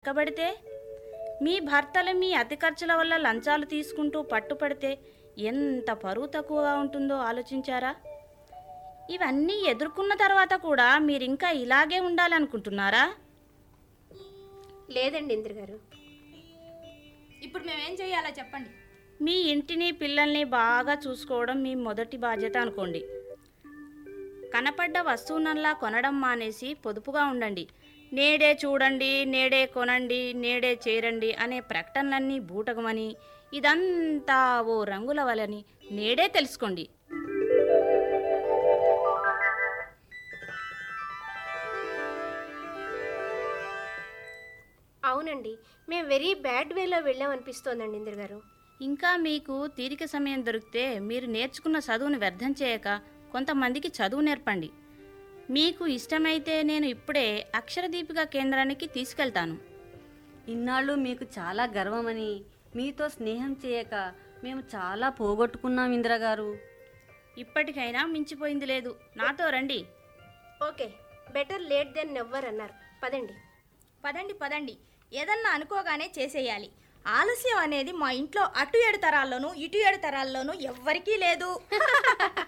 చిక్కబడితే మీ భర్తలు మీ అతి ఖర్చుల వల్ల లంచాలు తీసుకుంటూ పట్టుపడితే ఎంత పరువు తక్కువగా ఉంటుందో ఆలోచించారా ఇవన్నీ ఎదుర్కొన్న తర్వాత కూడా మీరు ఇంకా ఇలాగే ఉండాలనుకుంటున్నారా లేదండి ఇంద్ర గారు ఇప్పుడు మేమేం చేయాలో చెప్పండి మీ ఇంటిని పిల్లల్ని బాగా చూసుకోవడం మీ మొదటి బాధ్యత అనుకోండి కనపడ్డ వస్తువునల్లా కొనడం మానేసి పొదుపుగా ఉండండి నేడే చూడండి నేడే కొనండి నేడే చేరండి అనే ప్రకటనలన్నీ బూటకమని ఇదంతా ఓ రంగుల వలని నేడే తెలుసుకోండి అవునండి మేము వెరీ బ్యాడ్ వేలో వెళ్ళామనిపిస్తోందండి ఇంద్ర గారు ఇంకా మీకు తీరిక సమయం దొరికితే మీరు నేర్చుకున్న చదువును వ్యర్థం చేయక కొంతమందికి చదువు నేర్పండి మీకు ఇష్టమైతే నేను ఇప్పుడే అక్షరదీపిక కేంద్రానికి తీసుకెళ్తాను ఇన్నాళ్ళు మీకు చాలా గర్వమని మీతో స్నేహం చేయక మేము చాలా పోగొట్టుకున్నాం ఇందిరగారు ఇప్పటికైనా మించిపోయింది లేదు నాతో రండి okay better late then never అన్నారు పదండి పదండి పదండి ఏదన్నా అనుకోగానే చేసేయాలి ఆలస్యం అనేది మా ఇంట్లో అటు ఏడు తరాల్లోనూ ఇటు ఏడు తరాల్లోనూ ఎవ్వరికీ లేదు